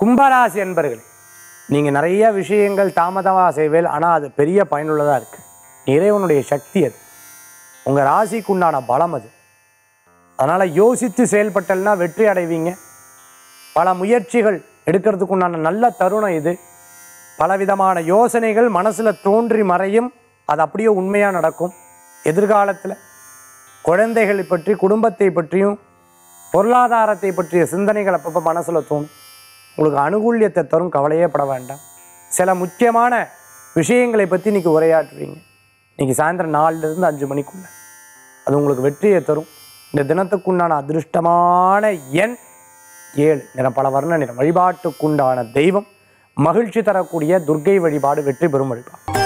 கும்பராசி என்பர்களே நீங்கள் நிறைய விஷயங்கள் தாமதமாக செய்வேல் ஆனால் அது பெரிய பயனுள்ளதாக இருக்குது இறைவனுடைய சக்தி அது உங்கள் ராசிக்குண்டான பலம் அது அதனால் யோசித்து செயல்பட்டல்னா வெற்றி அடைவீங்க பல முயற்சிகள் எடுக்கிறதுக்குண்டான நல்ல தருணம் இது பலவிதமான யோசனைகள் மனசில் தோன்றி மறையும் அது அப்படியே உண்மையாக நடக்கும் எதிர்காலத்தில் குழந்தைகளை பற்றி குடும்பத்தை பற்றியும் பொருளாதாரத்தை பற்றிய சிந்தனைகள் அப்பப்போ மனசில் தோணும் உங்களுக்கு அனுகூல்யத்தை தரும் கவலையே பட வேண்டாம் சில முக்கியமான விஷயங்களை பற்றி இன்னைக்கு உரையாற்றுவீங்க இன்னைக்கு சாயந்தரம் நாலுலேருந்து அஞ்சு மணிக்குள்ள அது உங்களுக்கு வெற்றியை தரும் இந்த தினத்துக்குண்டான அதிர்ஷ்டமான எண் ஏழு நிறம் பல வர்ண நிறம் வழிபாட்டுக்குண்டான தெய்வம் மகிழ்ச்சி தரக்கூடிய துர்க்கை வழிபாடு வெற்றி பெறும் வழிபாடு